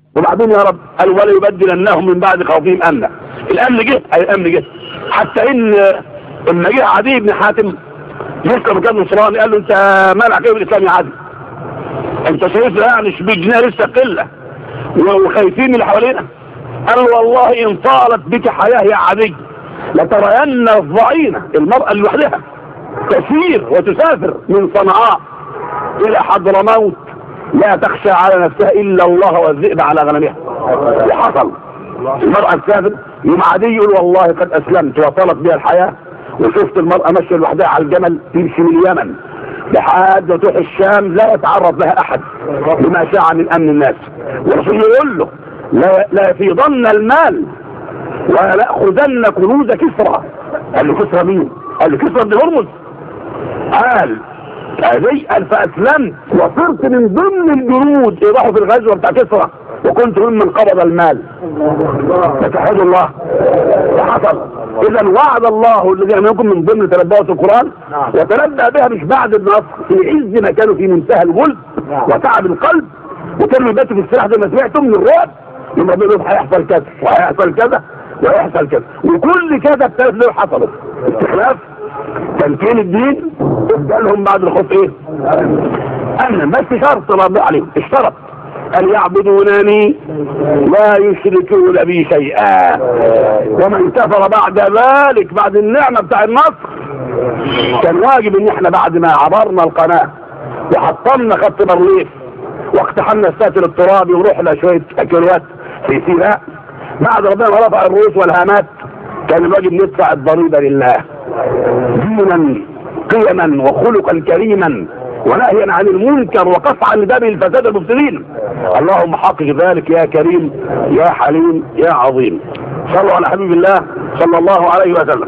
وبعدين يا رب قال ولا يبدلنهم من بعد خوفهم امنا الامن جه اي الامن جه حتى ان لما جه عدي بن حاتم يذكر كان نصراني قال له انت مالك ايه بالاسلام يا عدي انت شايف يعني بجنيه لسه قله وخايفين من اللي حوالينا قال له والله ان طالت بك حياه يا عدي لترين الضعينه المراه لوحدها تسير وتسافر من صنعاء الى حضرموت لا تخشى على نفسها الا الله والذئب على غنمها وحصل المرأة تسافر يوم عادي يقول والله قد اسلمت وطالت بها الحياة وشفت المرأة ماشية لوحدها على الجمل تمشي من اليمن لحد ما تروح الشام لا يتعرض لها احد بما شاع من امن الناس والرسول يقول له لا لا يفيضن المال ولا ناخذن كنوز كسرى قال له كسرى مين؟ قال له كسرى بن هرمز قال هذه قال فاسلمت وصرت من ضمن الجنود يروحوا في الغزوه بتاع كسرى وكنت ممن قبض المال فتحمد الله ده حصل اذا وعد الله الذين منكم من ضمن تنبؤات القران وتنبأ بها مش بعد النصر في عز ما كانوا في منتهى الغل وتعب القلب وكانوا يباتوا في السلاح زي ما سمعتم من الرعب يوم ربنا يقول هيحصل كذا وهيحصل كذا وهيحصل كذا وكل كذا الثلاث دول حصلوا استخلاف تمكين الدين ادالهم بعد الخوف ايه؟ امنا بس شرط ربنا عليهم اشترط أن يعبدونني لا يشركون بي شيئا ومن كفر بعد ذلك بعد النعمة بتاع النصر كان واجب ان احنا بعد ما عبرنا القناة وحطمنا خط برليف واقتحمنا الساتر الترابي ورحنا شوية كيلوات في سيناء بعد ربنا ما رفع الرؤوس والهامات كان الواجب ندفع الضريبة لله دينا قيما وخلقا كريما ونهيا عن المنكر وقطعا لباب الفساد المفسدين اللهم حقق ذلك يا كريم يا حليم يا عظيم صلوا على حبيب الله صلى الله عليه وسلم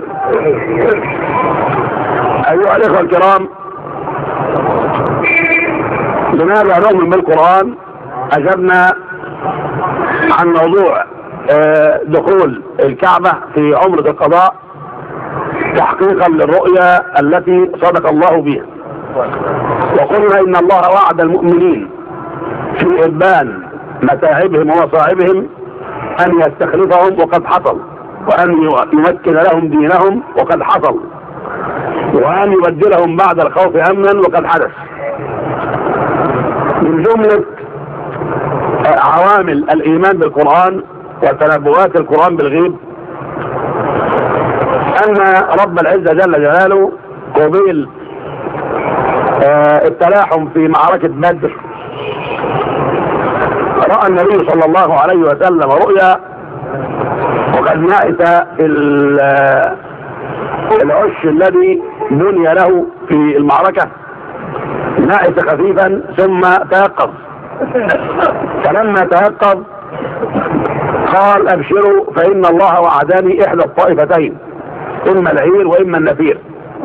ايها الاخوه الكرام بنابع نؤمن بالقران اجبنا عن موضوع دخول الكعبه في عمره القضاء تحقيقا للرؤيا التي صدق الله بها وقلنا ان الله وعد المؤمنين في ابان متاعبهم ومصاعبهم ان يستخلفهم وقد حصل وان يمكن لهم دينهم وقد حصل وان يبدلهم بعد الخوف امنا وقد حدث من جمله عوامل الايمان بالقران وتنبؤات القران بالغيب ان رب العزه جل جلاله قبيل التلاحم في معركة بدر رأى النبي صلى الله عليه وسلم رؤيا وقد نعت العش الذي بني له في المعركة نعت خفيفا ثم تيقظ فلما تيقظ قال ابشروا فإن الله وعدني إحدى الطائفتين إما العير وإما النفير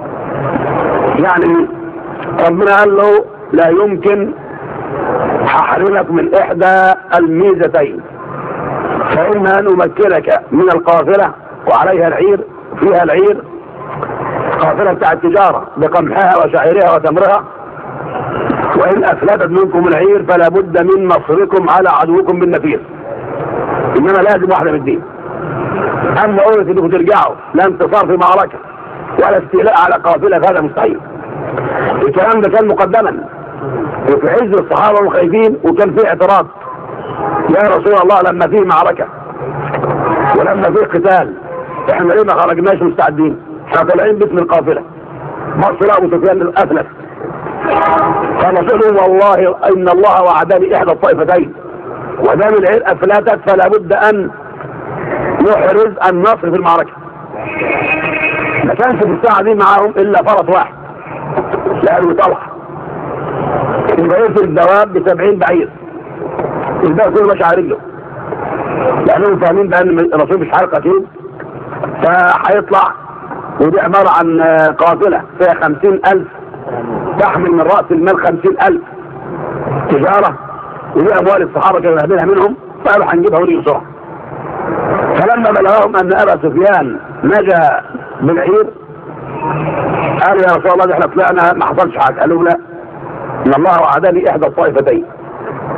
يعني ربنا قال له لا يمكن هحرمك من احدى الميزتين فاما ان امكنك من القافله وعليها العير فيها العير قافله بتاع التجاره بقمحها وشعيرها وتمرها وان افلتت منكم العير فلا بد من نصركم على عدوكم بالنفير انما لازم واحده من الدين اما قلت انكم ترجعوا لا انتصار في معركه ولا استيلاء على قافله فهذا مستحيل الكلام ده كان مقدما وفي عز الصحابه وخايفين وكان في اعتراض يا رسول الله لما فيه معركه ولما فيه قتال احنا ليه ما خرجناش مستعدين؟ احنا طالعين باسم القافله بص ابو سفيان افلت فالرسول والله ان الله وعدني احدى الطائفتين ودام العير افلتت فلا بد ان نحرز النصر في المعركه ما كانش في الساعه دي معاهم الا فرس واحد لأنه طلع يبقى يرسل الدواب ب 70 بعير الباقي كله ماشي على رجله لأنهم فاهمين بأن الرسول مش حرق أكيد فهيطلع ودي عبارة عن قافلة فيها 50000 تحمل من رأس المال 50000 تجارة ودي أموال الصحابة كانوا واخدينها منهم فقالوا هنجيبها ونيجي بسرعة فلما بلغهم أن أبا سفيان نجا بالعير قالوا يا رسول الله احنا طلعنا ما حصلش حاجه قالوا لا ان الله وعدني احدى الطائفتين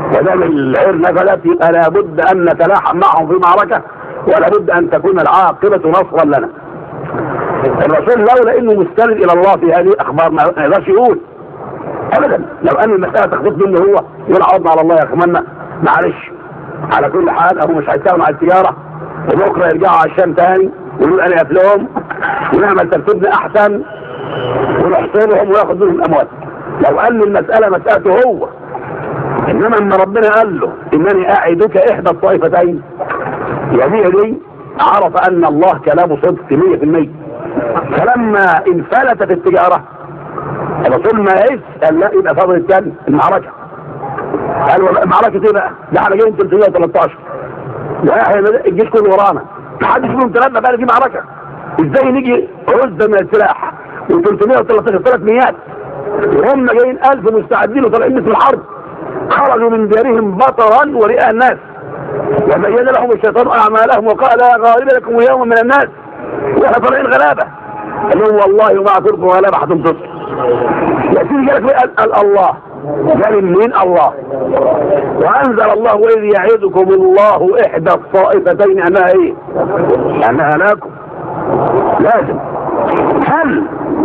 ودام العير نزلت يبقى لابد ان نتلاحم معهم في معركه ولا بد ان تكون العاقبه نصرا لنا الرسول لولا انه مستند الى الله في هذه الاخبار ما يقدرش يقول ابدا لو ان المساله تخطيط منه هو يقول عوضنا على الله يا اخوانا معلش على كل حال هو مش هيشتغل مع التجاره وبكره يرجعوا على الشام تاني ويقول انا لهم ونعمل ترتيبنا احسن ونحصلهم وياخذ منهم الاموال لو قال له المساله مسالته هو انما اما ربنا قال له انني اعدك احدى الطائفتين يبيع دي عرف ان الله كلامه صدق 100% فلما انفلتت التجاره الرسول ما يسال لا يبقى فاضل الثاني المعركه قال والله معركه ايه بقى؟ ده احنا جايين 313 واحد الجيش كله ورانا ما حدش فيهم تلبى بقى في معركه ازاي نيجي عزه من السلاح و313 ثلاث مئات وهم جايين 1000 مستعدين وطالعين مثل الحرب خرجوا من ديارهم بطرا ورئاء الناس وبين لهم الشيطان اعمالهم وقال لا غالب لكم اليوم من الناس واحنا طالعين غلابه قال لهم والله ما اعطيكم غلابه هتنتصر يا سيدي قال قال الله قال منين الله وانزل الله واذ يعدكم الله احدى الطائفتين انها ايه انها لكم لازم هل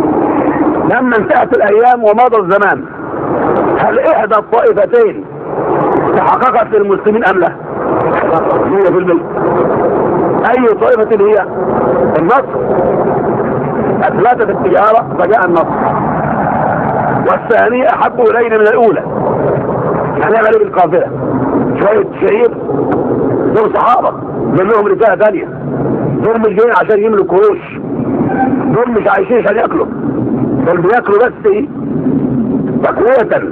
لما انتهت الايام ومضى الزمان هل احدى الطائفتين تحققت للمسلمين ام لا مية في المية اي طائفة هي النصر اثبتت التجارة فجاء النصر والثانية احب الينا من الاولى هنعمل ايه بالقافلة شوية شعير دول صحابة من لهم رسالة ثانية دول مش جايين عشان يملوا كروش دول مش عايشين عشان ياكلوا دول بياكلوا بس ايه تقوية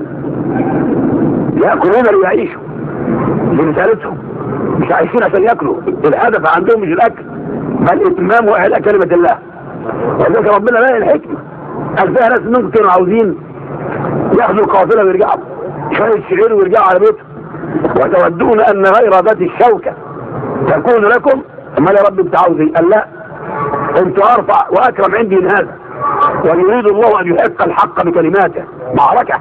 ياكلون ليعيشوا لرسالتهم مش عايشين عشان ياكلوا الهدف عندهم مش الاكل بل اتمام واعلاء كلمة الله ولذلك ربنا لا الحكمة قال فيها ناس منكم كانوا عاوزين ياخذوا القافلة ويرجعوا شوية شعير ويرجعوا على بيتهم وتودون ان غير ذات الشوكة تكون لكم امال يا رب انت عاوز ايه؟ قال لا انت ارفع واكرم عندي من هذا ويريد الله ان يحق الحق بكلماته معركة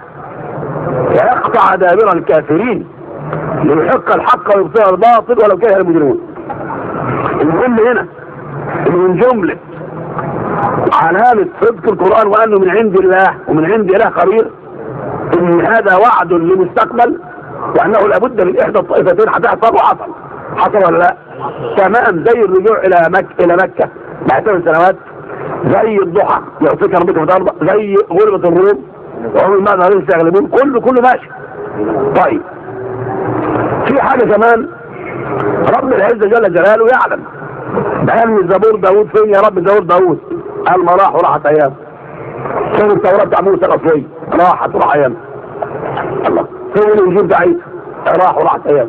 ويقطع دابر الكافرين ليحق الحق ويبطل الباطل ولو كره المجرمون المهم هنا انه من جملة علامة صدق القرآن وانه من عند الله ومن عند اله خبير ان هذا وعد لمستقبل وانه لابد من احدى الطائفتين هتحصل وحصل حصل ولا لا تمام زي الرجوع الى مكة الى مكة بعد ثمان سنوات زي الضحى يعطيك ربك متعرضة زي غلبة الروم وهم ما ظهرين يستغلبون كله كله ماشي طيب في حاجة كمان رب العزة جل جلاله يعلم بيان زبور داود فين يا رب زبور داود قال ما راح وراحت ايام فين التوراة بتاع موسى الاصلي راحت وراح ايام الله فين الانجيل بتاع عيسى راح وراحت ايام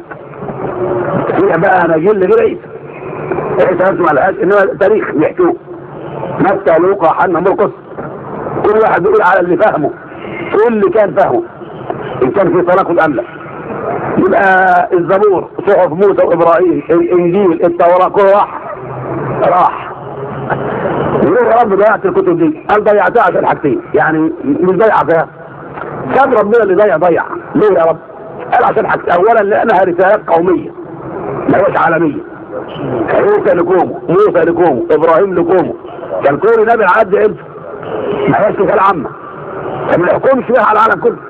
هي بقى اناجيل غير عيسى عيسى نفسه ما لهاش انما تاريخ بيحكوه متى لوقا حنا مرقس كل واحد بيقول على اللي فهمه كل اللي كان فهمه ان كان في تناقض ام لا يبقى الزبور صحف موسى وابراهيم الانجيل التوراه كل راح راح يقول يا رب ضيعت الكتب دي قال ضيعتها عشان حاجتين يعني مش ضيع فيها كان ربنا اللي ضيع ضيع ليه يا رب قال عشان حاجتين اولا لانها رسالات قوميه ما هيش عالميه عيسى لكومه موسى لكومه ابراهيم لكومه كان كل نبي عدى امتى ما هيش رساله عامه فما يحكمش بيها على العالم كله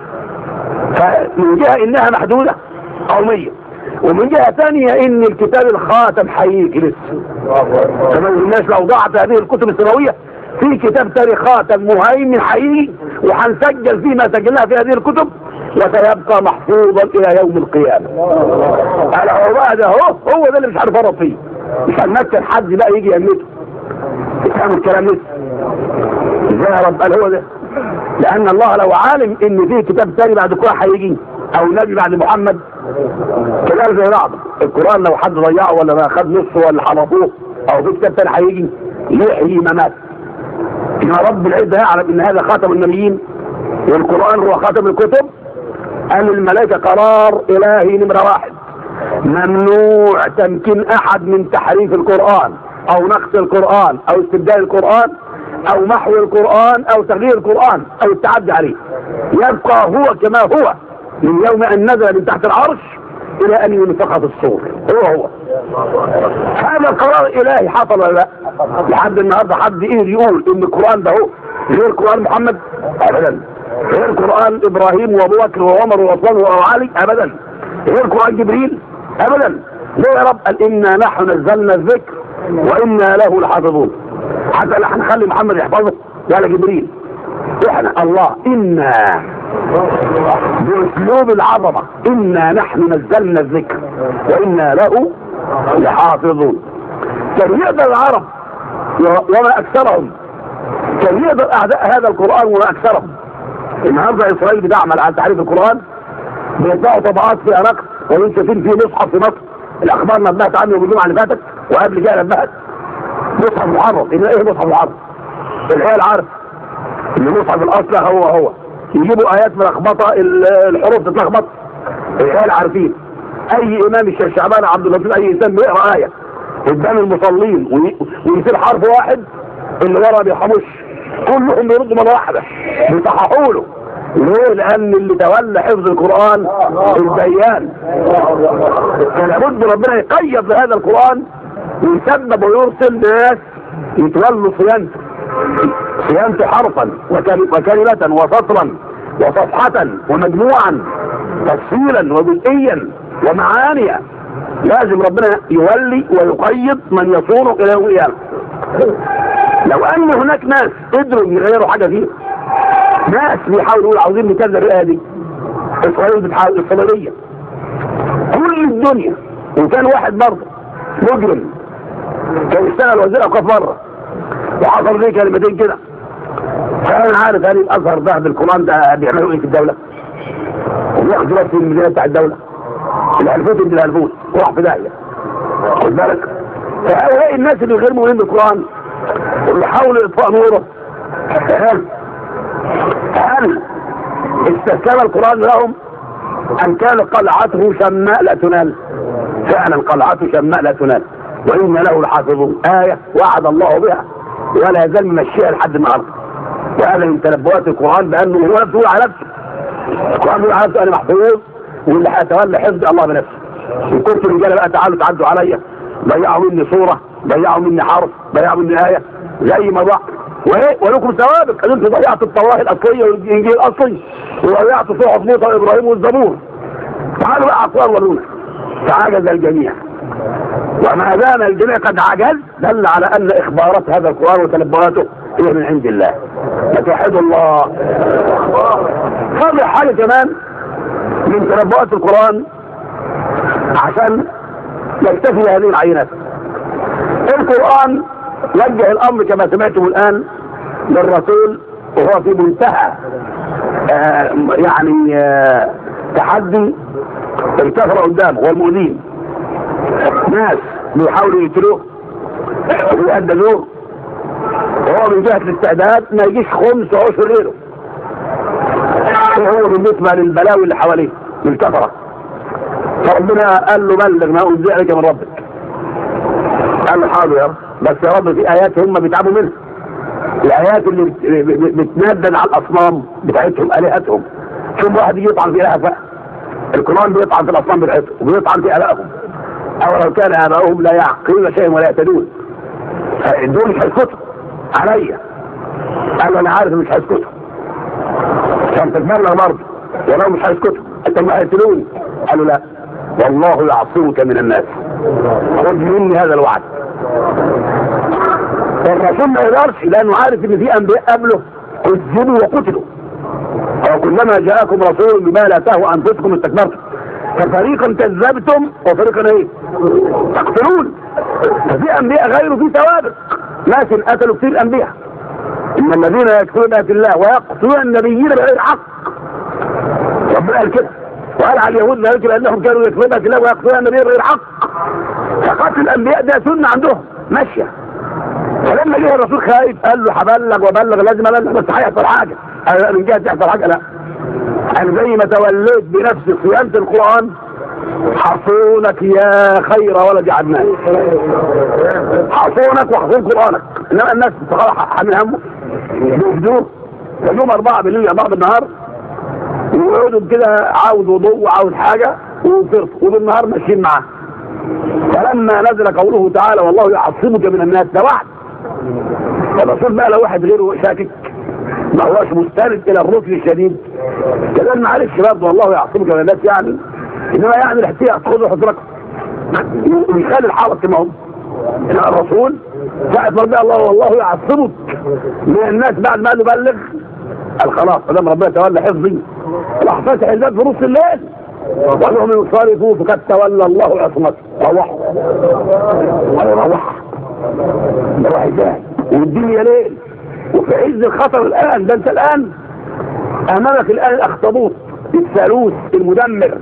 فمن جهه انها محدوده قوميه ومن جهه ثانيه ان الكتاب الخاتم هيجي لسه كمان الناس لو ضاعت هذه الكتب السماويه في كتاب ثاني خاتم مهيمن هيجي وهنسجل فيه ما سجلناه في هذه الكتب وسيبقى محفوظا الى يوم القيامه على بقى ده هو هو ده اللي مش هنفرط فيه مش هنمكن حد بقى يجي يمته يفهموا الكلام لسه ازاي يا رب قال هو ده لان الله لو عالم ان فيه كتاب ثاني بعد كده هيجي او نبي بعد محمد كلام زي بعض القران لو حد ضيعه ولا ما خد نصه ولا حرفوه او في كتاب ثاني هيجي يحيي ما مات ان رب العزه يعلم ان هذا خاتم النبيين والقران هو خاتم الكتب قال الملائكه قرار الهي نمره واحد ممنوع تمكين احد من تحريف القران او نقص القران او استبدال القران او محو القرآن او تغيير القرآن او التعدي عليه يبقى هو كما هو من يوم ان نزل من تحت العرش الى ان ينفخ في الصور هو هو هذا قرار الهي حصل ولا لا لحد النهارده حد ايه يقول ان القران ده هو غير قران محمد ابدا غير قران ابراهيم وابو بكر وعمر وعثمان وعلي ابدا غير قران جبريل ابدا ليه يا رب قال انا نحن نزلنا الذكر وانا له لحافظون حتى لا هنخلي محمد يحفظه ولا جبريل احنا الله انا باسلوب العظمه انا نحن نزلنا الذكر وانا له لحافظون كان يقدر العرب وما اكثرهم كان يقدر اعداء هذا القران وما اكثرهم النهارده اسرائيل بتعمل على تعريف القران بيطلعوا طبعات في رقص وانت شايفين في مصحف في مصر الاخبار نبهت عنه بالجمعه اللي فاتت وقبل كده نبهت مصحف محرم ان ايه مصحف محرم العيال عارف ان مصحف الاصل هو هو يجيبوا ايات ملخبطه الحروف تتلخبط العيال عارفين اي امام الشيخ شعبان عبد اللطيف اي انسان بيقرا ايه قدام المصلين ويصير حرف واحد اللي ورا بيحمش كلهم بيردوا مره واحده بيصححوا له ليه؟ لأن اللي تولى حفظ القرآن البيان كان لابد ربنا يقيد بهذا القرآن ويسبب ويرسل ناس يتولوا صيانته صيانته حرفا وكلمة وسطرا وصفحة ومجموعا تفصيلا وجزئيا ومعانيا لازم ربنا يولي ويقيد من يصون الى يوم القيامه لو ان هناك ناس قدروا يغيروا حاجه فيه ناس بيحاولوا يقولوا عاوزين نكذب الايه دي اسرائيل بتحاول الصليبيه كل الدنيا وكان واحد برضه مجرم كان يشتغل وزير اوقاف بره وحصل ليه كلمتين كده فانا عارف هل الازهر ده بالقران ده بيعملوا ايه في الدوله وبياخدوا نفس الميزانيه بتاع الدوله الالفوت اللي الالفوت راح في داهيه خد بالك فهؤلاء الناس اللي غير مؤمنين بالقران ويحاولوا اطفاء نوره هل هل استسلم القران لهم ام كان قلعته شماء لا تنال فعلا قلعته شماء لا تنال وان له لحافظون ايه وعد الله بها ولا يزال ممشيها لحد النهارده وهذا من تنبؤات القران بانه هو نفسه يقول على نفسه القران بيقول على نفسه انا محفوظ واللي هيتولى حفظ الله بنفسه ان كنت رجاله بقى تعالوا تعدوا عليا ضيعوا مني صوره ضيعوا مني حرف ضيعوا مني ايه زي ما ضاع وايه ولكم سوابق ان انتوا ضيعتوا التوراه الاصليه والانجيل الاصلي وضيعتوا صحف موسى وابراهيم والزبور تعالوا بقى اقوال ورونا فعجز الجميع وما دام الجميع قد عجز دل على ان اخبارات هذا القران وتنبؤاته هي من عند الله فتوحدوا الله فاضل حاجه كمان من تنبؤات القران عشان يكتفي هذه العينات القران وجه الامر كما سمعتم الان للرسول وهو في منتهى آه يعني آه تحدي الكفر قدامه والمؤذين ناس بيحاولوا يقتلوه ويهددوه وهو من جهه الاستعداد ما يجيش خمس عشر غيره هو بالنسبه للبلاوي اللي حواليه من الكفره فربنا قال له بلغ ما انزل عليك من ربك قال له حاضر يا رب بس يا رب في ايات هم بيتعبوا منها الايات اللي بتندد على الاصنام بتاعتهم الهتهم شوف واحد يجي يطعن في اله بقى القران بيطعن في الاصنام بتاعتهم وبيطعن في الههم او لو كان ابائهم لا يعقلون شيئا ولا يهتدون دول مش هيسكتوا عليا قال انا عارف مش هيسكتوا كان تتبلغ برضه ولو مش هيسكتوا انت ما هيقتلوني قالوا لا والله يعصمك من الناس خذ مني هذا الوعد الرسول ما يقدرش لانه عارف ان في انبياء قبله كذبوا وقتلوا وكلما جاءكم رسول بما لا تهوى انفسكم استكبرتم ففريقا كذبتم وفريقا ايه تقتلون ففي انبياء غيره في سوابق لكن قتلوا كثير انبياء ان الذين يكفرون بآيات الله ويقتلون النبيين بغير حق ربنا قال كده وقال على اليهود ذلك لانهم كانوا يكفرون بآيات الله ويقتلون النبيين بغير حق فقتل الانبياء ده سنه عندهم ماشيه فلما جه الرسول خايف قال له هبلغ وبلغ لازم ابلغ بس هيحصل حاجه انا من جهه تحصل حاجه لا انا زي ما توليت بنفس صيانه القران حصونك يا خير ولد عدنان حصونك وحصون قرانك انما الناس خلاص حامل همه بيفدوه يوم اربعه بالليل اربعه بالنهار ويقعدوا كده عاوز وضوء وعاوز حاجه وصرف وبالنهار ماشيين معاه فلما نزل قوله تعالى والله يعصمك من الناس ده وعد الرسول بقى لو واحد غيره شاكك ما هوش مستند الى الركن الشديد كذلك معلش برضه والله يعصمك من الناس يعني انما يعني الاحتياط خذوا حضرتك ويخلي الحرس كما هم انما الرسول ساعة ربنا الله والله يعصمك من الناس بعد ما قال له بلغ قال خلاص ما ربنا تولى حفظي راح فاتح الباب في نص الليل وقالوا من يصرفوا فقد تولى الله عصمته روح قالوا روح روح ازاي والدنيا ليل وفي عز الخطر الان ده انت الان امامك الان الاخطبوط الثالوث المدمر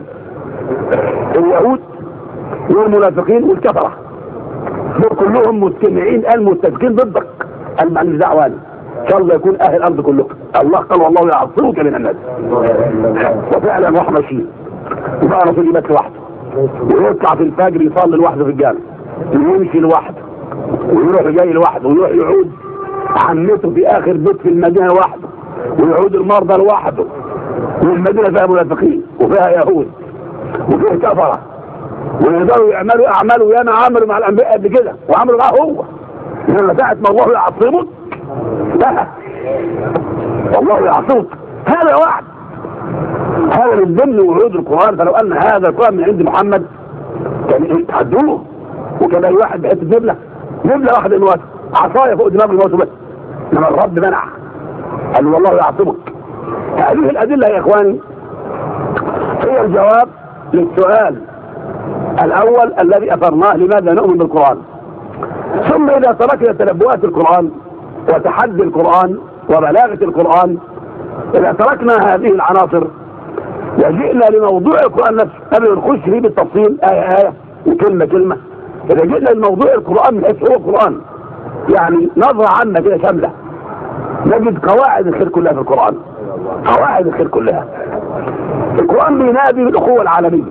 اليهود والمنافقين والكفره دول كلهم مجتمعين الان متفقين ضدك قال ما دعوه ان شاء الله يكون اهل الارض كلهم الله قال والله يعصمك من الناس وفعلا راح ماشيين يبقى رسول يبات لوحده ويطلع في الفجر يصلي لوحده في الجامع ويمشي لوحده ويروح جاي لوحده ويروح يعود عمته في اخر بيت في المدينه لوحده ويعود المرضى لوحده والمدينه فيها منافقين وفيها يهود وفيها كفره ويقدروا يعملوا اعمال وياما عملوا مع الانبياء قبل كده وعملوا معاه هو انما ساعه ما الله يعصمك لا والله يعصمك هذا وعد هذا من ضمن وعود القران فلو ان هذا القران من عند محمد كان تعدوه وكان اي واحد بحته نبله نبله واحده من وقت عصايه فوق دماغ الموت بس انما الرب منع قال له والله يعصمك هذه الادله يا اخواني هي الجواب للسؤال الاول الذي اثرناه لماذا نؤمن بالقران ثم اذا تركنا تنبؤات القران وتحدي القران وبلاغه القران اذا تركنا هذه العناصر وجئنا لموضوع القران نفسه قبل ما نخش فيه بالتفصيل ايه ايه وكلمه كلمه اذا جئنا لموضوع القران من حيث هو القران يعني نظره عامه كده شامله نجد قواعد الخير كلها في القران قواعد الخير كلها القران بينادي بالاخوه العالميه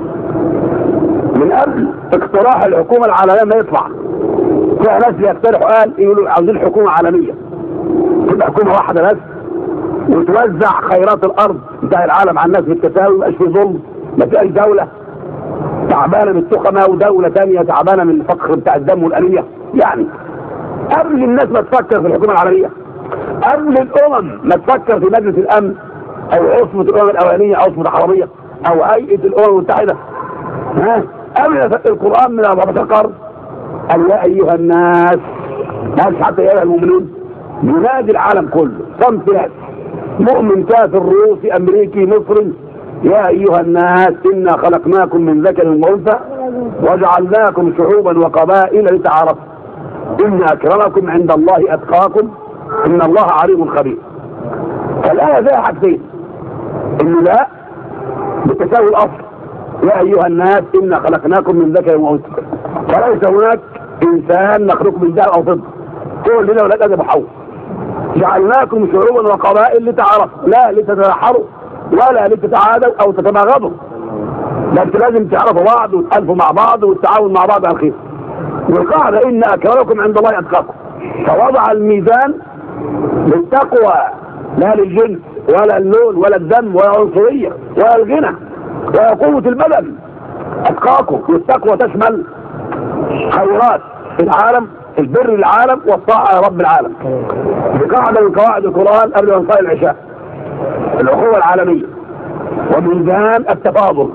من قبل اقتراح الحكومه العالميه ما يطلع فيها ناس بيقترحوا قال يقولوا عاوزين حكومه عالميه تبقى حكومه واحده بس وتوزع خيرات الارض بتاع العالم على الناس بالتساوي ما في ظلم ما فيهاش دوله تعبانه بالتخمه ودوله ثانيه تعبانه من الفقر بتاع الدم والانيه يعني قبل الناس ما تفكر في الحكومه العالميه قبل الامم ما تفكر في مجلس الامن او عصمه الامم الاولانيه عصمه العربيه او هيئه الامم المتحده ها قبل القران من 14 قرن قال يا ايها الناس ناس حتى يا ايها المؤمنون ينادي العالم كله صنف ناس مؤمن كافر روسي امريكي مصري يا ايها الناس انا خلقناكم من ذكر وانثى وجعلناكم شعوبا وقبائل لتعارفوا ان اكرمكم عند الله اتقاكم ان الله عليم خبير فالايه فيها حاجتين ان لا بالتساوي الاصل يا ايها الناس انا خلقناكم من ذكر وانثى فليس هناك انسان نخلق من ذهب او فضه كلنا ولاد ادم وحواء جعلناكم شعوبا وقبائل لتعارفوا لا لتتنحروا ولا لتتعادوا او تتباغضوا ده انتوا لازم تعرفوا بعض وتالفوا مع بعض والتعاون مع بعض على الخير والقاعده ان اكرمكم عند الله اتقاكم فوضع الميزان للتقوى لا للجنس ولا اللون ولا الدم ولا العنصريه ولا الغنى ولا قوه البدن اتقاكم والتقوى تشمل خيرات في العالم البر للعالم والطاعه لرب العالم بقاعده من قواعد القران قبل ان نصلي العشاء الاخوه العالميه وميزان التفاضل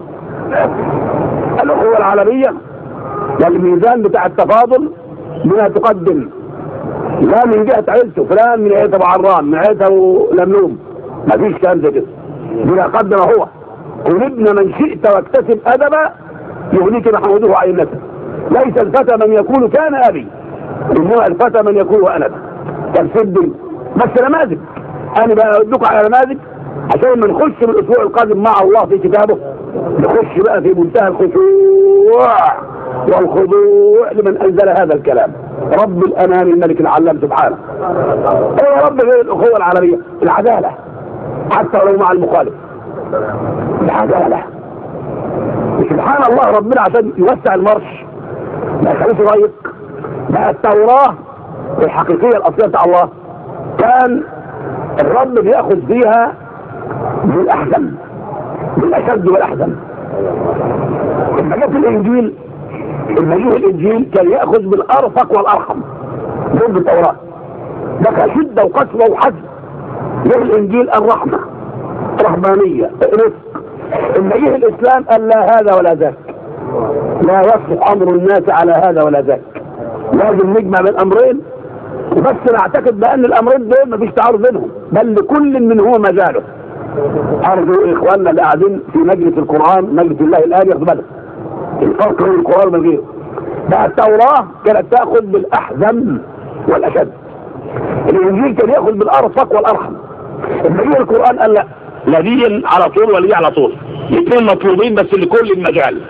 الاخوه العالميه والميزان بتاع التفاضل منها تقدم لا من جهه عيلته فلان من عيلته ابو عرام من عيلته ابو لملوم ما فيش كلام زي كده بلا قدم هو قل ابن من شئت واكتسب ادبا يغنيك محموده عينته ليس الفتى من يقول كان ابي انما الفتى من يقول وانا ترسل بس نماذج انا بدك على نماذج عشان ما نخش من الاسبوع القادم مع الله في كتابه نخش بقى في منتهى الخشوع والخضوع لمن انزل هذا الكلام رب الانام الملك العلام سبحانه ايه رب غير الاخوه العربيه العداله حتى ولو مع المخالف العداله سبحان الله ربنا عشان يوسع المرش ما يخليش ضيق بقى التوراه الحقيقيه الاصليه بتاع الله كان الرب بياخذ فيها بالاحزم بالاشد والاحزم لما جاء في الانجيل لما جه الانجيل كان ياخذ بالارفق والارحم ضد التوراه ده كان شده وقسوه وحزم جه الانجيل الرحمه رهبانيه رفق لما جه الاسلام قال لا هذا ولا ذاك لا يصلح امر الناس على هذا ولا ذاك لازم نجمع بين امرين بس نعتقد بان الامرين دول مفيش تعارض بينهم بل لكل منهما مجاله ارجو اخواننا اللي قاعدين في مجلس القران مجلس الله الان ياخدوا بالهم الفرق بين القران وبين غيره بقى التوراه كانت تاخذ بالاحزم والاشد الانجيل كان ياخذ بالارفق والارحم لما جه القران قال لا لا دي على طول ولا دي على طول الاثنين مطلوبين بس لكل المجال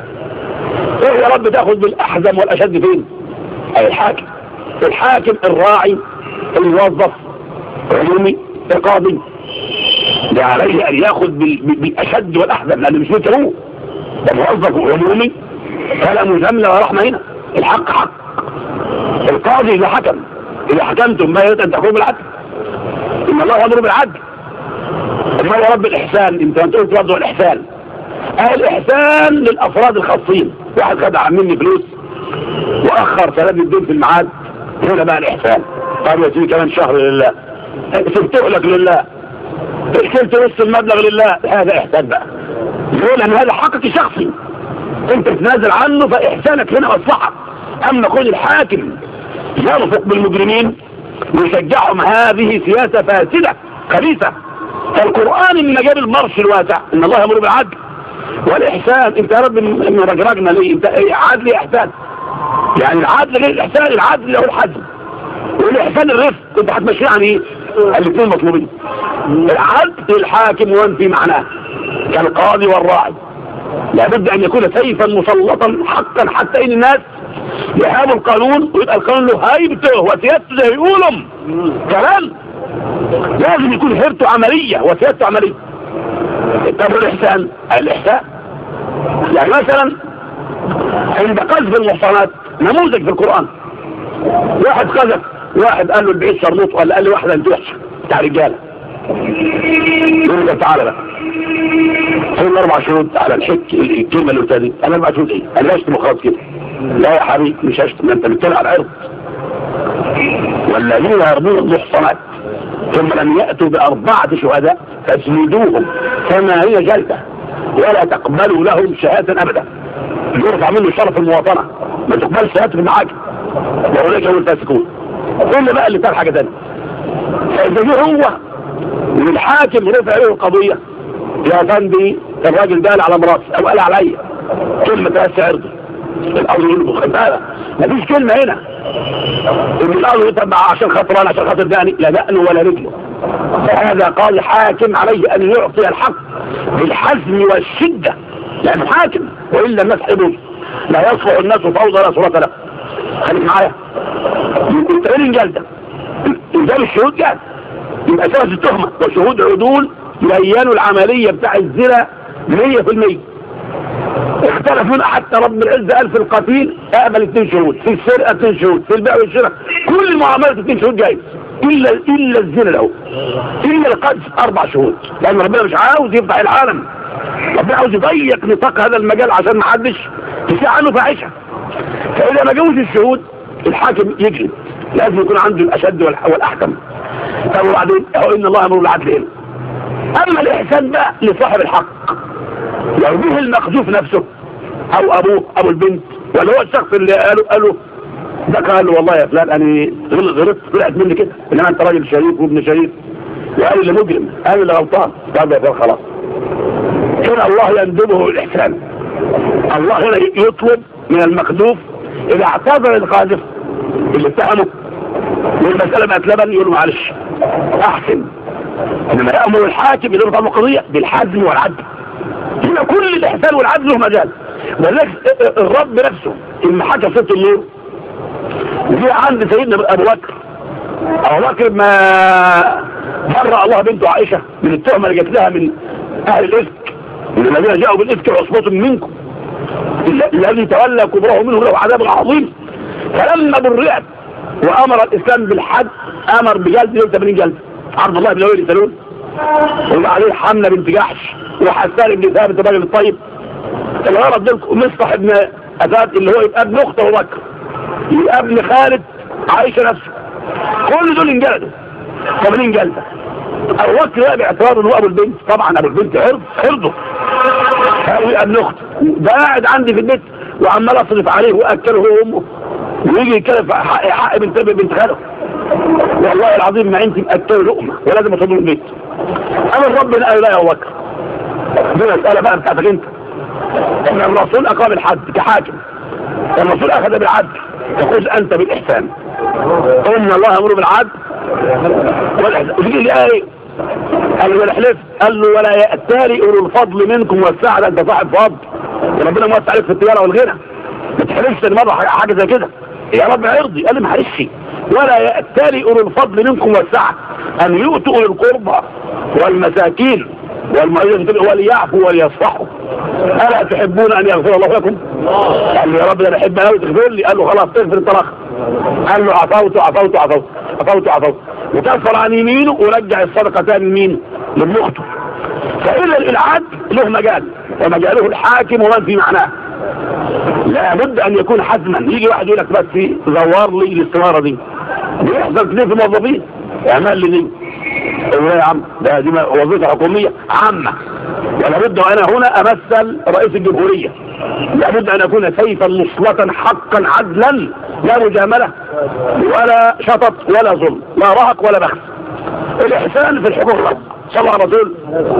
ايه يا رب تاخذ بالاحزم والاشد فين اي الحاكم الحاكم الراعي الموظف العلومي القاضي ده عليه ان ياخذ بالاشد والاحزم لانه مش مثل هو ده موظف عمومي فلا مجامله ولا رحمه هنا الحق حق القاضي اذا حكم اذا حكمتم ما يريد ان تحكموا بالعدل ان الله يامر بالعدل ما هو رب الاحسان انت انت قلت برضه الاحسان الاحسان للافراد الخاصين واحد خد مني فلوس واخر سلام الدين في الميعاد هنا بقى الاحسان قال يا سيدي كمان شهر لله سبته لك لله شلت نص المبلغ لله هذا احسان بقى يقول ان هذا حقك شخصي انت تتنازل عنه فاحسانك هنا مصلحه اما كل الحاكم يرفق بالمجرمين ويشجعهم هذه سياسه فاسده خبيثه فالقران لما جاب المرش الواسع ان الله يامر بالعدل والاحسان انت يا رب من رجرجنا ليه انت ايه عدل احسان يعني العدل غير الاحسان العدل له الحزم والاحسان الرفق انت هتمشيه عن ايه الاثنين مطلوبين العدل الحاكم وانفي معناه كالقاضي والراعي لابد ان يكون سيفا مسلطا حقا حتى ان الناس يهابوا القانون ويبقى القانون له هيبته وسيادته زي يقولهم كمان لازم يكون هيبته عملية وسيادته عملية طب الاحسان الاحسان يعني مثلا عند قذف المحصنات نموذج في القرآن واحد قذف واحد قال له البعيد شرموط ولا قال له واحد انت وحشه بتاع رجاله يقول له تعالى بقى فين اربع شهود على الحك الكلمه اللي قلتها دي انا اربع شهود ايه؟ انا اشتم خلاص كده لا يا حبيبي مش هشتم انت بتتكلم على العرض والذين يرمون المحصنات ثم لم ياتوا باربعه شهداء فاسندوهم كما هي جلده ولا تقبلوا لهم شهاده ابدا يرفع منه شرف المواطنه ما تقبلش شهاده في المعاجم واولئك هم الفاسقون كل بقى اللي كان حاجه ثانيه فاذا جه هو والحاكم رفع له القضيه يا فندي الراجل ده على مراسي او قال عليا كلمه تاسع عرضي الارض يقول له خد بالك مفيش كلمه هنا ان الارض يتبع عشان خاطر انا عشان خاطر داني لا دقنه ولا رجله فهذا قال حاكم عليه ان يعطي الحق بالحزم والشده لانه حاكم والا الناس حبوز لا يصلح الناس فوضى لا صورة له خليك معايا انت ايه الجلده انزال الشهود جاد يبقى اساس التهمه وشهود عدول يبينوا العمليه بتاع الزنا 100% اختلف منها حتى رب العزة قال في القتيل اقبل اثنين شهود في السرقة اثنين شهود في البيع والشراء كل المعاملات اثنين شهود جايز الا الا الزنا له الا القذف اربع شهود لان ربنا مش عاوز يفتح العالم ربنا عاوز يضيق نطاق هذا المجال عشان ما حدش يسيع عنه فاحشه فاذا ما جوز الشهود الحاكم يجلد لازم يكون عنده الاشد والاحكم طب وبعدين هو ان الله امر بالعدل هنا اما الاحسان بقى لصاحب الحق لو به المخزوف نفسه او ابوه ابو البنت ولا هو الشخص اللي قاله قاله ده قال له والله يا فلان انا غلطت طلعت مني كده انما انت راجل شريف وابن شريف وقال اللي مجرم قال اللي غلطان طب يا فلان خلاص هنا الله يندبه الاحسان الله هنا يطلب من المخذوف اذا اعتذر القاذف اللي اتهمه والمسألة بقت لبن يقول معلش احسن انما يأمر الحاكم يرفع القضية بالحزم والعدل هنا كل الاحسان والعدل له مجال ولذلك الرب نفسه لما حكى ست النور جه عند سيدنا ابو بكر ابو بكر ما برأ الله بنته عائشة من التهمة اللي جات لها من اهل الافك من الذين جاءوا بالافك عصبة منكم الذي تولى كبره منه له عذاب عظيم فلما برئت وامر الاسلام بالحد امر بجلد 80 جلد عرض الله بن وائل سلول وبعدين حمله بنت جحش وحسان بن ثابت الراجل الطيب الغرض دول مصطح ابن اسد اللي هو يبقى ابن اخت ابو بكر يبقى ابن خالد عائشه نفسه كل دول انجلدوا 80 جلده ابو بكر بقى باعتباره انه ابو البنت طبعا ابو البنت عرض عرضه قالوا يبقى ابن اخت ده قاعد عندي في البيت وعمال اصرف عليه واكله هو وامه ويجي يتكلم في حق حق بنت بنت خاله والله العظيم ما انت مأكله لقمه ولازم اصدر البيت امر ربنا قال لا يا ابو بكر دي مساله بقى بتاعتك انت ان الرسول اقام الحد كحاكم الرسول اخذ بالعدل فخذ انت بالاحسان ان الله يامر بالعدل والاحسان وتيجي لي ايه قال له الحلف قال له ولا يأتالي اولو الفضل منكم والسعه ده انت صاحب فضل ربنا موسع عليك في التجاره والغنى ما تحلفش ان مره حاجه زي كده يا رب هيرضي قال لي معلش ولا يأتالي اولو الفضل منكم والسعه ان يؤتوا اولي القربى والمساكين والمريض وليعفوا وليصفحوا الا تحبون ان يغفر الله لكم قال له يا رب ده انا احب قوي تغفر لي قال له خلاص تغفر انت الاخ قال له عفوت عفوت عفوت عفوت عفوت وكفر عن يمينه ورجع الصدقه تاني لمين لابن اخته فاذا العدل له مجال ومجاله الحاكم ومن في معناه لابد ان يكون حزما يجي واحد يقول لك بس زور لي الاستماره دي بيحصل كتير في موظفين اعمل لي دي ايه يا عم ده دي وظيفه حكوميه عامه ولا بد وانا هنا امثل رئيس الجمهوريه لابد ان اكون سيفا مصلتا حقا عدلا لا مجامله ولا شطط ولا ظلم لا رهق ولا بخس الاحسان في الحقوق صلى الله عليه وسلم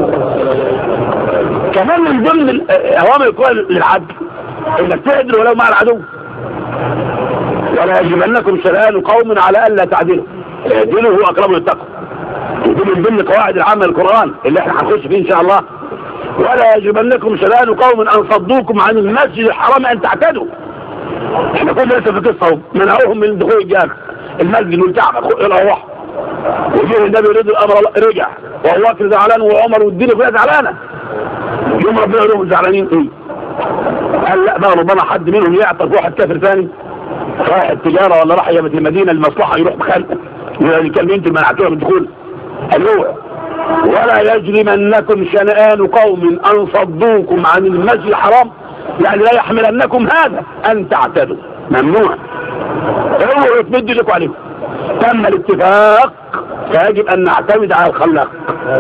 كمان من ضمن الاوامر القوى للعدل انك تعدل ولو مع العدو ولا يجبنكم شنآن قوم على الا تعدلوا اعدلوا هو اقرب للتقوى دي من ضمن قواعد العامه للقران اللي احنا هنخش فيه ان شاء الله ولا يجبنكم شنآن قوم ان صدوكم عن المسجد الحرام ان تعتدوا احنا كنا لسه في قصه اهو منعوهم من دخول الجامع المسجد والكعبه روحوا وجه النبي يريد الامر رجع وابو بكر زعلان وعمر والدنيا كلها زعلانه يوم ربنا يقول لهم زعلانين ايه قال لا بقى ربما حد منهم يعطف واحد كافر ثاني رايح التجاره ولا راح يمة المدينه المصلحه يروح بخانقه الكلمه انت منعتوها من الدخول قال له ولا يجرمنكم شنآن قوم ان صدوكم عن المسجد الحرام يعني لا يحملنكم هذا ان تعتدوا ممنوع اوعوا تمدوا لكم عليهم تم الاتفاق فيجب ان نعتمد على الخلاق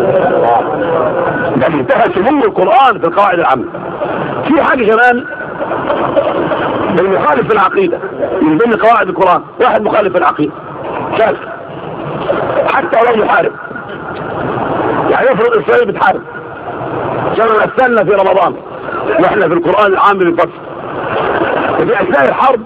ده منتهى سمو القرآن في القواعد العامة في حاجة كمان المخالف في العقيدة من ضمن قواعد القرآن واحد مخالف في العقيدة كافر حتى ولو محارب يعني يفرض اسرائيل بتحارب كما مثلنا في رمضان واحنا في القرآن العام بالفصل وفي اثناء الحرب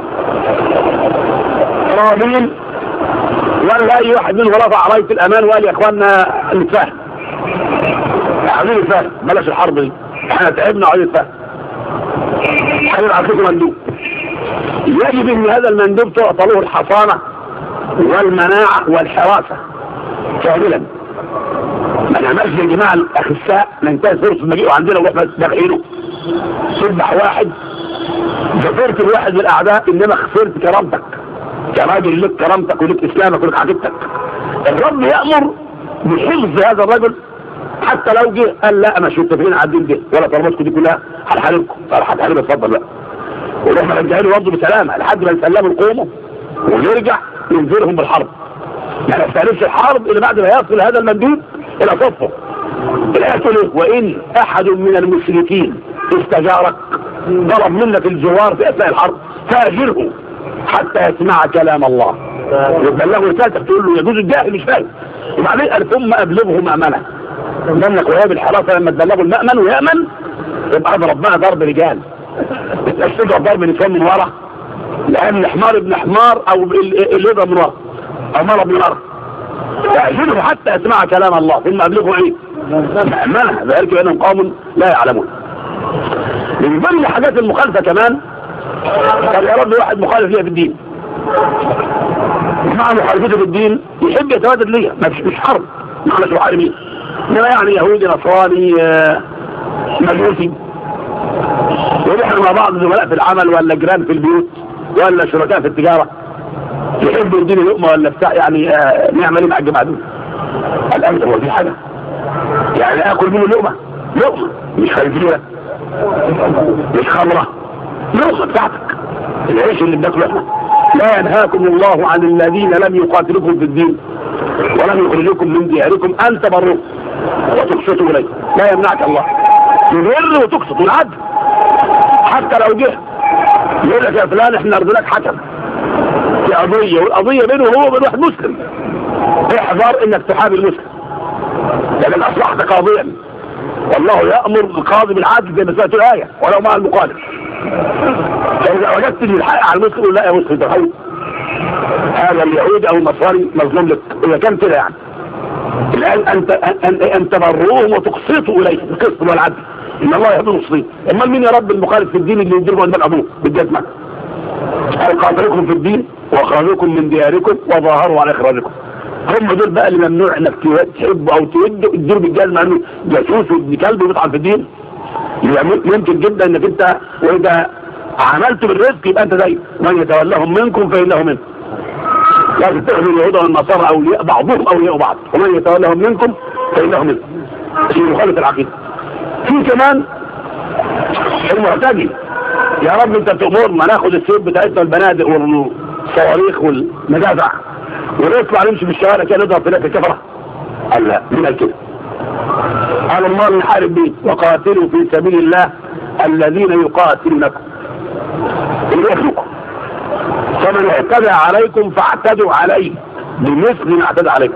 رابين ولا اي واحد منهم رفع رايه الامان وقال يا اخوانا نتفاهم عايزين نتفاهم بلاش الحرب دي احنا تعبنا وعايزين نتفاهم هنبعت لكم مندوب يجب ان هذا المندوب تعطى له الحصانه والمناعه والحراسه كاملا ما نعملش يا جماعه الاخساء ننتهز فرصه المجيء عندنا ونروح بس داخلينه تذبح واحد خسرت الواحد من الاعداء انما خسرت كرامتك كراجل لك كرامتك ولك اسلامك ولك عقيدتك الرب يامر بحفظ هذا الرجل حتى لو جه قال لا مش متفقين على الدين ده ولا طلباتكم دي كلها هنحاربكم قال هتحارب اتفضل لا ونروح نرجع له برضه بسلامه لحد ما نسلموا القومه ونرجع ننذرهم بالحرب ما نستهدفش الحرب الا بعد ما يصل هذا المندوب الى صفه الايه تقول وان احد من المشركين استجارك ضرب منك الجوار في اثناء الحرب فاجره حتى يسمع كلام الله يبلغه رسالتك تقول له يجوز الجاهل مش فاهم وبعدين قال ثم ابلغه مأمنة منك وهي بالحراسة لما تبلغه المأمن ويأمن يبقى هذا ربنا ضرب رجال تستجع ضرب نسان من ورا لان حمار ابن حمار او اللي يضرب من ورا او مر ابن ورا يعجله حتى يسمع كلام الله ثم ابلغه ايه مأمنة ذلك بانهم قوم لا يعلمون من ضمن حاجات المخالفة كمان قال يا رب واحد مخالف ليا في الدين مع مخالفته في الدين يحب يتواجد ليا مش مش حرب احنا مش محاربين انما يعني يهودي نصراني مجوسي ونحن مع بعض زملاء في العمل ولا جيران في البيوت ولا شركاء في التجارة يحبوا يديني لقمة ولا بتاع يعني نعمل ايه مع الجماعة دول الان هو في حاجة يعني اكل منه لقمه لقمه مش خنزيره مش خمره لقمه بتاعتك العيش اللي بناكله احنا لا ينهاكم الله عن الذين لم يقاتلوكم في الدين ولم يخرجوكم من دياركم ان تبروا وتقسطوا اليه لا يمنعك الله تبر وتقسط والعدل حتى لو جه يقول لك يا فلان احنا نرضي لك حكم في قضيه والقضيه بينه هو وبين واحد مسلم احذر انك تحابي المسلم لكن اصبحت قاضيا والله يامر القاضي بالعدل زي ما سمعت الايه ولو مع المخالف فاذا وجدت ان الحق على المسلم لا يا مسلم تخيل هذا اليهودي او النصراني مظلوم لك اذا كان كده يعني الان انت ان, أن تبروهم وتقسطوا اليه القسط والعدل ان الله يهدي المسلمين امال مين يا رب المخالف في الدين اللي يدير من ابوه بالجزمه قال قاتلكم في الدين واخرجكم من دياركم وظاهروا على اخراجكم هم دول بقى اللي ممنوع انك تحبه او تود تدير بالجزمه انه جاسوس وابن كلب وبيطعن في الدين يمكن جدا انك انت واذا عملت بالرزق يبقى انت زيه من يتولاهم منكم فانه منكم لا تتخذوا اليهود والنصارى اولياء بعضهم اولياء بعض ومن يتولاهم منكم فانه منكم في مخالفه العقيده في كمان المعتدي يا رب انت تأمرنا ناخد السيف بتاعتنا البنادق والصواريخ والمدافع ونطلع نمشي في الشوارع كده نضرب في ناس الكفره قال لا مين قال كده قال الله نحارب بيه وقاتلوا في سبيل الله الذين يقاتلونكم يخلقكم فمن اعتدى عليكم فاعتدوا عليه بمثل ما اعتدى عليكم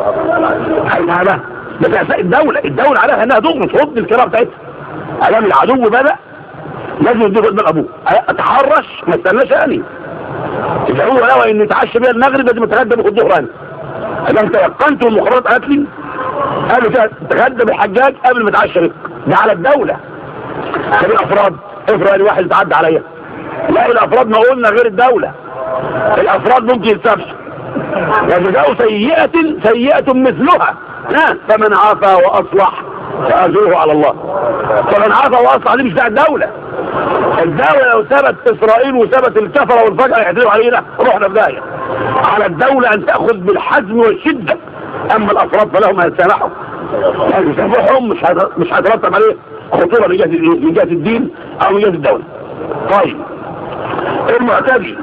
هل هذا ده تأساء الدولة الدولة عليها انها تغرس رد الكرام بتاعتها علام العدو بدأ لازم يديه قدام ابوه اتحرش ما استناش اني اذا هو نوى ان يتعشى بيها المغرب لازم اتغدى باخد ظهر انا اذا تيقنت والمخابرات قالت لي قالوا تغدى بالحجاج قبل ما يتعشى بك ده على الدولة طب الافراد افرض واحد يتعدى عليا لا الافراد ما قلنا غير الدولة الافراد ممكن يتسابسوا وجزاء سيئة سيئة مثلها فمن عافى واصلح فاجره على الله فمن عافى واصلح دي مش بتاع الدولة الدولة لو ثبت اسرائيل وثبت الكفرة والفجر يحتلوا علينا رحنا في داهية على الدولة ان تأخذ بالحزم والشدة اما الافراد فلهم ان يسامحوا يعني يسامحهم مش مش هيترتب عليه خطورة من جهة من جهة الدين او من جهة الدولة طيب المعتدي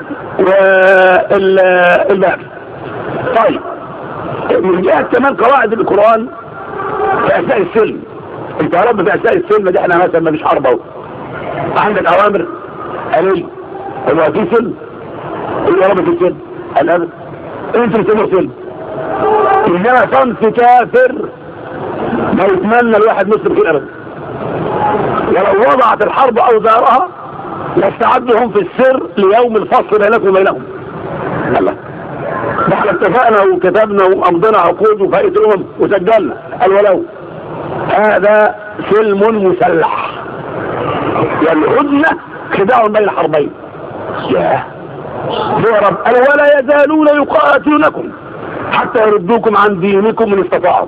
والباقي طيب من جهة كمان قواعد القرآن في أثناء السلم انت يا رب في أثناء السلم دي احنا مثلا ما فيش حرب اهو عندك أوامر قليل هو في سلم قول يا رب في السلم الأبد انت بتسمى سلم إنما صنف كافر ما يتمنى الواحد مسلم كده أبدا ولو وضعت الحرب أوزارها لاستعدهم في السر ليوم الفصل بينكم وبينهم الله ده احنا اتفقنا وكتبنا وامضينا عقود وفائت الامم وسجلنا قال ولو هذا سلم مسلح يعني هدنة خداع بين الحربين ياه يا رب قال ولا يزالون يقاتلونكم حتى يردوكم عن دينكم ان استطاعوا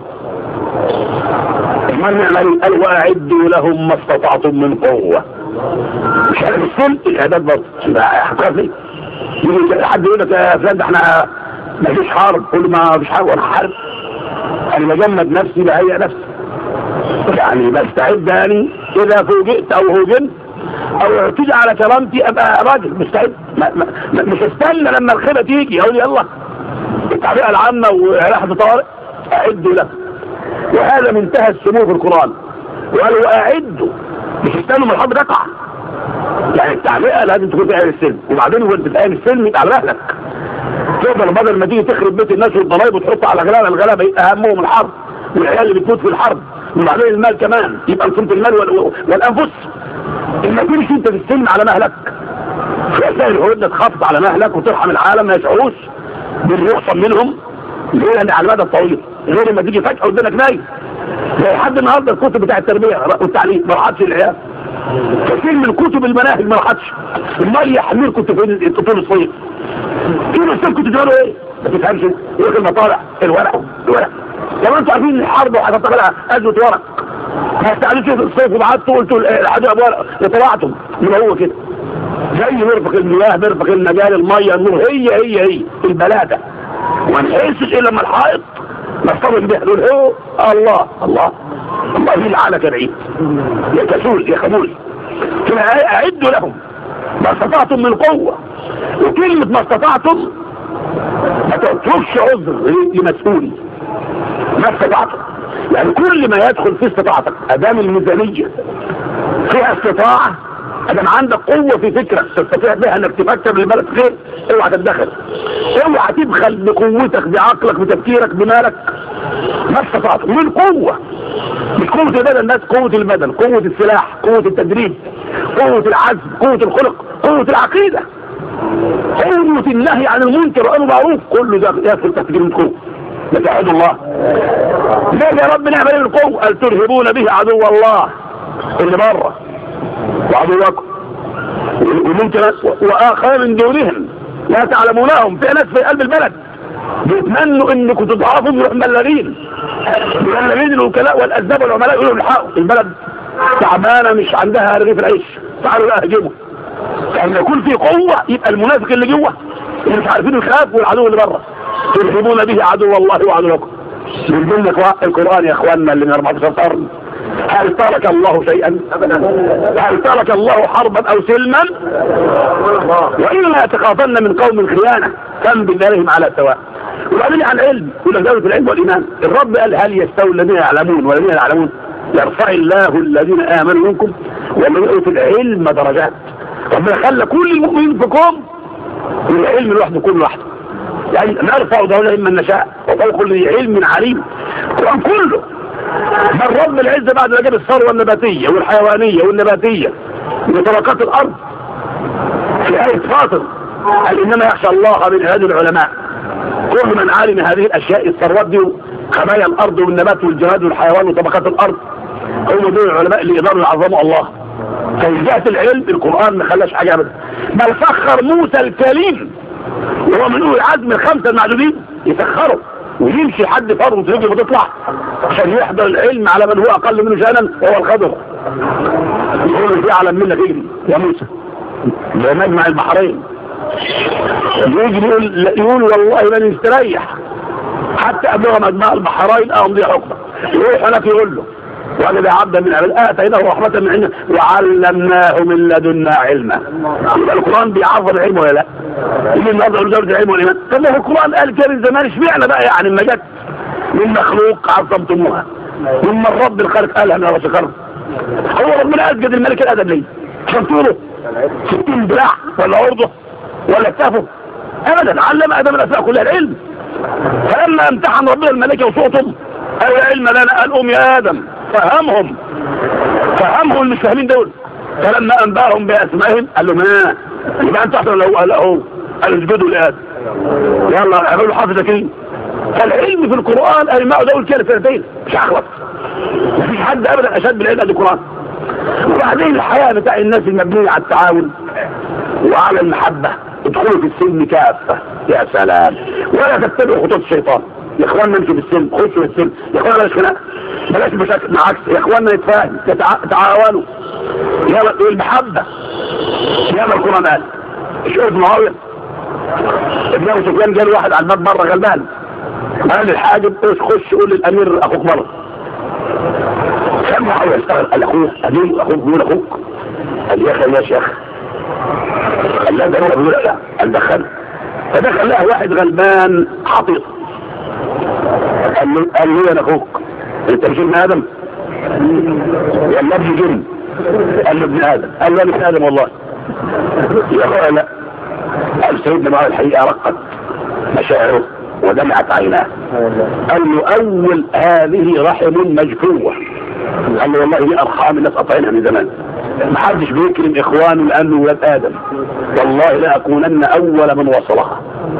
من نعمل قال واعدوا لهم ما استطعتم من قوه مش عارف السلم الاعداد برضه هتخاف ليه يجي حد يقول لك يا فلان ده احنا ما فيش حرب كل ما فيش حرب ولا حرب انا بجمد نفسي بهيئ نفسي يعني بستعد يعني اذا فوجئت او هوجنت او تيجي على كرامتي ابقى راجل مستعد ما ما مش استنى لما الخيبه تيجي اقول يلا التعبئه العامه ورحله طوارئ اعدوا له وهذا منتهى السمو في القران وقالوا اعدوا مش استنوا من الحرب تقع يعني التعبئه لازم تكون في اهل السلم وبعدين وانت في اهل السلم يبقى على اهلك تقدر بدل ما تيجي تخرب بيت الناس والضرايب وتحط على غلابه الغلابه يبقى اهمهم الحرب والعيال اللي بتموت في الحرب وبعدين المال كمان يبقى صنف المال وال... والانفس ما تمشي انت في السلم على مهلك في اسائل الحدود تخفض على مهلك وترحم العالم ما يشعروش بالرخصه منهم غير على المدى الطويل غير لما تيجي فجاه قدامك نايم زي حد النهارده الكتب بتاع التربيه والتعليم ما راحتش العيال كثير من كتب المناهج ما راحتش امال يحمل كنت فين طول الصيف طول الصيف كنت تقولوا ايه ما تفهمش يقول المطالع الورق الورق لو انتوا عارفين الحرب وهتطلع ازمه ورق ما استعدتوا في الصيف وبعتوا قلتوا الحاجه ورق وطلعتم يبقى هو كده زي مرفق المياه مرفق المجال الميه النور هي هي هي البلاده وما نحسش الا لما الحائط نصطدم به نقول هو الله الله الله يلعنك بعيد يا كسول يا خمول اعدوا لهم ما استطعتم من قوة وكلمة ما استطعتم ما تتركش عذر لمسؤول ما استطعتم يعني كل ما يدخل في استطاعتك ادام الميزانية فيها استطاعة ادام عندك قوة في فكرة تستطيع بها انك تفكر للبلد خير اوعى تتدخل اوعى تبخل بقوتك بعقلك بتفكيرك بمالك ما استطعت من قوة مش قوة البدن الناس قوة البدن قوة السلاح قوة التدريب قوة العزم قوة الخلق قوة العقيدة قوة النهي عن المنكر وأنه معروف كله ده يدخل تحت كلمة قوة نتعهد الله ليه يا رب نعمل القوة قال ترهبون به عدو الله اللي بره وعدوكم وممكن واخر من دونهم لا تعلمونهم في ناس في قلب البلد بيتمنوا انكم تضعفوا يروح مبلغين مبلغين الوكلاء والاسباب والعملاء يقولوا الحقوا البلد تعبانه مش عندها رغيف العيش تعالوا لا هجموا يعني يكون في قوه يبقى المنافق اللي جوه اللي مش عارفين يخاف والعدو اللي بره ترهبون به عدو الله وعدوكم من ضمن القران يا اخواننا اللي من 14 قرن هل ترك الله شيئا هل ترك الله حربا او سلما وإلا يتخافن من قوم الخيانة كم بذلهم على سواء وبعدين عن العلم كل دولة العلم والإيمان الرب قال هل يستوي الذين يعلمون والذين يعلمون يرفع الله الذين آمنوا منكم والذين أوتوا العلم درجات ربنا خلى كل المؤمنين في كوم والعلم لوحده كل لوحده يعني نرفع درجة من نشاء وفوق كل علم عليم القرآن كله بل رب العزة بعد ما جاب الثروة النباتية والحيوانية والنباتية وطبقات الأرض في آية فاطر قال إنما يخشى الله من هذه العلماء كل من علم هذه الأشياء الثروات دي خبايا الأرض والنبات والجهاد والحيوان وطبقات الأرض هم دول العلماء اللي يقدروا يعظموا الله ففي جهة العلم القرآن ما خلاش حاجة أبدا بل سخر موسى الكليم وهو من أولي العزم الخمسة المعدودين يسخروا ويمشي حد فرض رجله وتطلع عشان يحضر العلم على من هو اقل منه شانا وهو الخضر يقول في اعلم منك اجري يا موسى ده مجمع البحرين يجري يقول, يقول والله من يستريح حتى قبلها مجمع البحرين امضي حكمه يروح هناك يقول له وجد عبدا من عباد اتيناه رحمه من عندنا وعلمناه من لدنا علما يبقى القران بيعظم العلم ولا لا؟ يجي النهارده يقول دوله العلم والايمان طب ما هو القران قال كده من زمان اشمعنى بقى يعني ما جت من مخلوق عظمتموها ثم الرب الخالق قالها من شكر هو ربنا اسجد الملك الادب ليه؟ عشان طوله 60 دراع ولا عرضه ولا كتافه ابدا علم ادم الاسماء كلها العلم فلما امتحن ربنا الملائكه وصوتهم قال لا علم لنا قال قوم يا ادم فهمهم فهمهم اللي مش فاهمين دول فلما انباهم باسمائهم قال لهم ها يبقى انت احسن لو قال اهو قال اسجدوا لادم يلا اعملوا حافظ كده فالعلم في القران قال ما دول كده سنتين مش هخلص مفيش حد ابدا اشد بالعلم قد القران وبعدين الحياه بتاع الناس المبنيه على التعاون وعلى المحبه ادخلوا في السلم كافه يا سلام ولا تتبعوا خطوط الشيطان يا اخواننا نمشي في السلم خشوا في السلم يا اخوانا بلاش خناق بلاش مشاكل معاكس يا اخواننا نتفاهم تعاونوا يلا المحبه يلا القران قال شوف معاويه ابن ابو سفيان جاء واحد على الباب بره غلبان قال للحاجب ايش خش قول للامير اخوك بره كان معاويه اشتغل قال اخوه قال اخوك بيقول اخوك قال يا اخي يا شيخ قال لا ده هو بيقول لا قال دخل فدخل له واحد غلبان حطيط قال له قال له انا اخوك انت مش ابن ادم قال له ابن جن قال له ابن ادم قال له انا ابن ادم والله يا اخويا لا قال سيدنا معاويه الحقيقه رقت مشاعره ودمعت عيناه قال له اول هذه رحم مجفوه قال له والله دي ارحام الناس قطعينها من زمان ما حدش بيكرم اخوانه لانه ولاد ادم والله لا اكونن اول من وصلها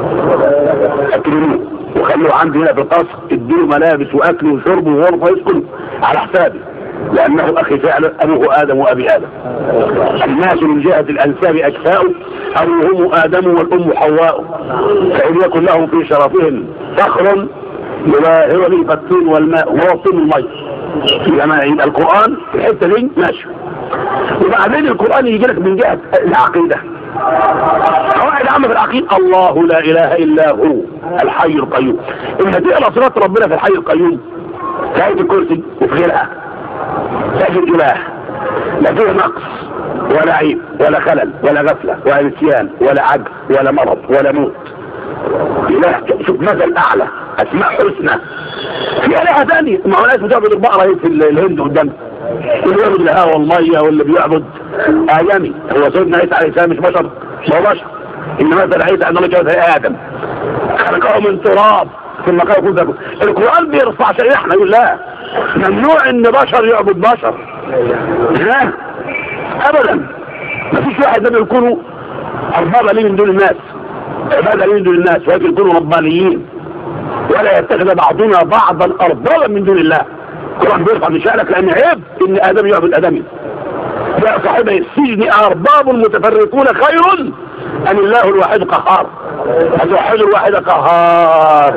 اكرموه وخلوه عندي هنا في القصر اديله ملابس واكل وشرب وغرفه يسكن على حسابي لانه اخي فعلا ابوه ادم وابي ادم الناس من جهه الانساب اكفاء ابوهم ادم والام حواء فان يكن لهم في شرفهم فخر يظاهر به الطين والماء وهو الطين المي يبقى يبقى القران في الحته دي ماشي وبعدين القران يجي لك من جهه العقيده قواعد اما في العقيده الله لا اله الا هو الحي القيوم ان تقرا صراط ربنا في الحي القيوم في آية الكرسي وفي غيرها تجد اله لا فيه نقص ولا عيب ولا خلل ولا غفله ولا نسيان ولا عجز ولا مرض ولا موت اله شوف مثل اعلى اسماء حسنى في الهه ثانيه ما هو ناس بتعبد البقره هي في الهند قدام اللي بيعبد الهواء والميه واللي بيعبد ادمي هو سيدنا عيسى عليه السلام مش بشر هو بشر ان مثل عيسى عند الله جوز ادم خلقه من تراب ثم قال كل ذلك القران بيرفع شريحنا يقول لا ممنوع ان بشر يعبد بشر لا ابدا ما فيش واحد لم يكونوا اربابا ليه من دون الناس عباده ليه من دون الناس ولكن يكونوا ربانيين ولا يتخذ بعضنا بعضا اربابا من دون الله القران بيرفع من شأنك لان عيب ان ادم يعبد ادمي يا صاحبي السجن ارباب متفرقون خير ام الله الواحد قهار اتوحد الواحد قهار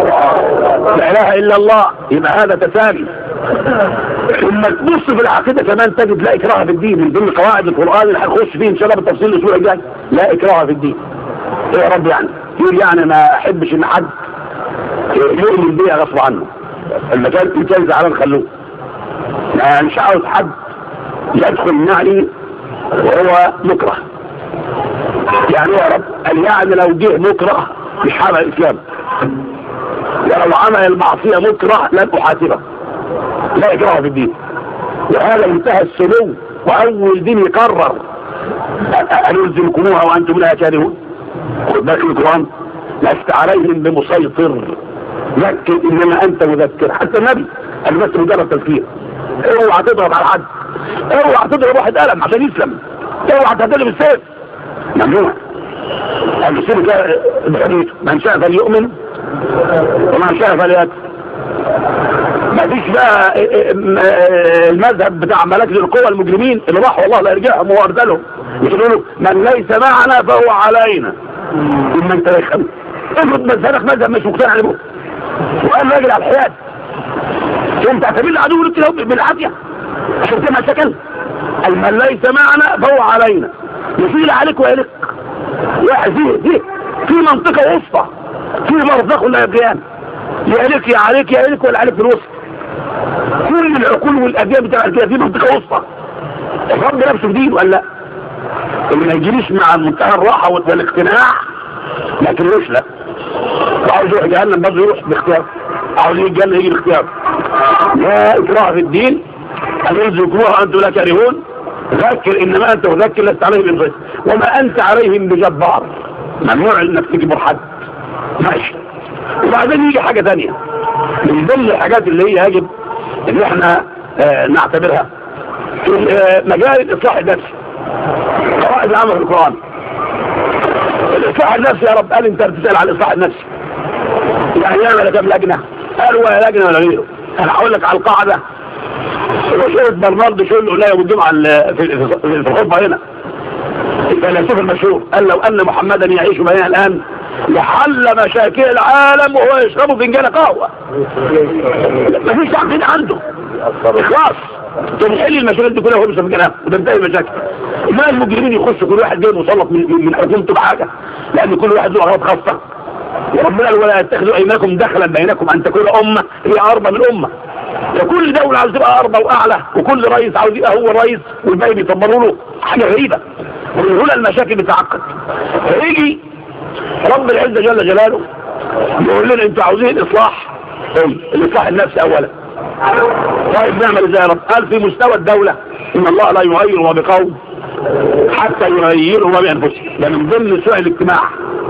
لا اله الا الله يبقى هذا تسامي ثم تبص في العقيدة كمان تجد لا اكراه في الدين من ضمن قواعد القرآن اللي هنخش فيه ان شاء الله بالتفصيل الاسبوع الجاي لا اكراه في الدين ايه يا رب يعني يقول يعني ما احبش ان حد يؤمن بيها غصب عنه المكان في كان زعلان خلوه يعني مش عاوز حد يدخل يعني وهو مكره يعني يا رب قال يعني لو جه مكره مش حابب الاسلام ولو عمل المعصيه مكره لن احاسبه لا اكراه في الدين وهذا منتهى السلو واول دين يقرر ان يلزمكموها وانتم لها كارهون خد بالك القران لست عليهم بمسيطر ذكر انما انت مذكر حتى النبي قال بس مجرد تذكير اوعى تضرب على حد اوعى تضرب واحد قلم عشان يسلم اوعى تهتدي بالسيف ممنوع قال السيف بحديث من شاء فليؤمن ومن شاء فليكفر ما فيش بقى المذهب بتاع ملاكز القوى المجرمين اللي راحوا والله لا يرجعهم وارسلهم يقولوا من ليس معنا فهو علينا اما انت يخم افرض مذهبك مذهب مش مقتنع به وقال راجل على الحياد انت اعتبر العدو لك له بالعافيه عشان كده شكل من ليس معنا فهو علينا يشيل عليك ويلك واحد فيه فيه في منطقه وسطى في مرزق ولا يبغيان يا لك يا عليك يا لك ولا عليك في الوسط كل العقول والاديان بتاع كده في منطقه وسطى الرب نفسه جديد ولا لا اللي ما يجيليش مع منتهى الراحه والاقتناع لكن ليش لا عاوز يروح جهنم برضه يروح باختيار عاوز يجي الجنه يجي باختيار لا اكراه في الدين ان يلزمكموها انتم لا كارهون ذكر انما انت مذكر لست عليهم بمسيطر وما انت عليهم بجبار ممنوع انك تجبر حد ماشي وبعدين يجي حاجة تانية من ضمن الحاجات اللي هي يجب ان احنا اه نعتبرها في اه مجال الاصلاح النفسي قواعد العامة في القرآن الاصلاح النفسي يا رب قال انت بتسأل على الاصلاح النفسي يعني يعمل كام لجنة قال ولا لجنة ولا غيره انا هقول لك على القاعدة وشوية برنارد شو اللي يوم الجمعة في الخطبة هنا الفيلسوف المشهور قال لو ان محمدا يعيش بيننا الان لحل مشاكل العالم وهو يشرب فنجان قهوة مفيش عقيدة عنده اخلاص تنحل المشاكل دي كلها وهو بيشرب فنجان قهوة وتنتهي المشاكل ما المجرمين يخشوا كل واحد جاي مسلط من, من حكومته بحاجة لان كل واحد له اغراض خاصة وربنا قال ولا يتخذوا ايمانكم دخلا بينكم ان تكون امة هي اربى من امة فكل دولة عاوز تبقى اربى واعلى وكل رئيس عاوز يبقى هو الرئيس والباقي بيطبلوا له حاجة غريبة ومن هنا المشاكل بتعقد فيجي رب العزة جل جلاله يقول لنا انتوا عاوزين اصلاح الاصلاح النفسي اولا طيب نعمل ازاي يا رب قال في مستوى الدولة ان الله لا يغير ما بقوم حتى يغيروا ما بانفسهم ده من ضمن سوء الاجتماع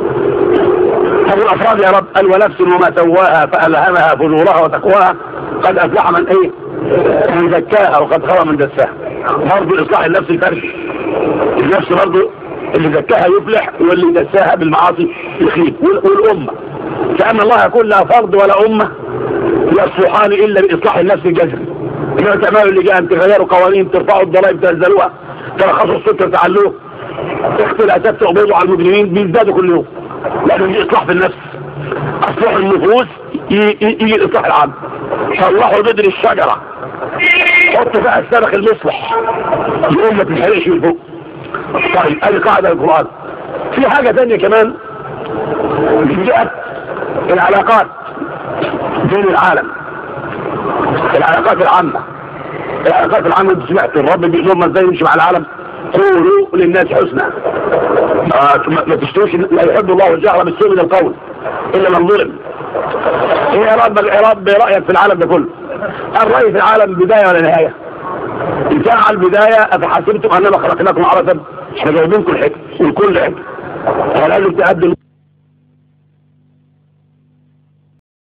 طب الافراد يا رب قال ونفس وما سواها فالهمها فجورها وتقواها قد افلح من ايه من زكاها وقد خاب من دساها برضه الاصلاح النفسي الفردي النفس برضه اللي زكاها يفلح واللي دساها بالمعاصي يخيب والامه كان الله يقول لا فرد ولا امه يصلحان الا باصلاح النفس الجذري انما تعملوا اللي جاء تغيروا قوانين ترفعوا الضرائب تنزلوها ترخصوا السكر تعلوه اختلافات تقبضوا على المجرمين بيزدادوا كل يوم لانه دي اصلاح في النفس اصلاح النفوس يجي الاصلاح العام صلحوا بدر الشجرة حط فيها السبخ المصلح يقوم ما تنحرقش من فوق طيب ادي قاعدة القرآن في حاجة تانية كمان من جهة العلاقات بين العالم العلاقات العامة العلاقات العامة انت سمعت الرب بيقول ازاي يمشي مع العالم قولوا للناس حسنى آه ما تشتروش لا يحب الله الجهر بالسوء من القول الا من ظلم ايه يا رب يا رب رايك في العالم ده كله الراي في العالم بدايه ولا نهايه ان كان على البدايه افحسبتم انما خلقناكم عبثا احنا جايبينكم الحكم والكل حكم قال له تقدم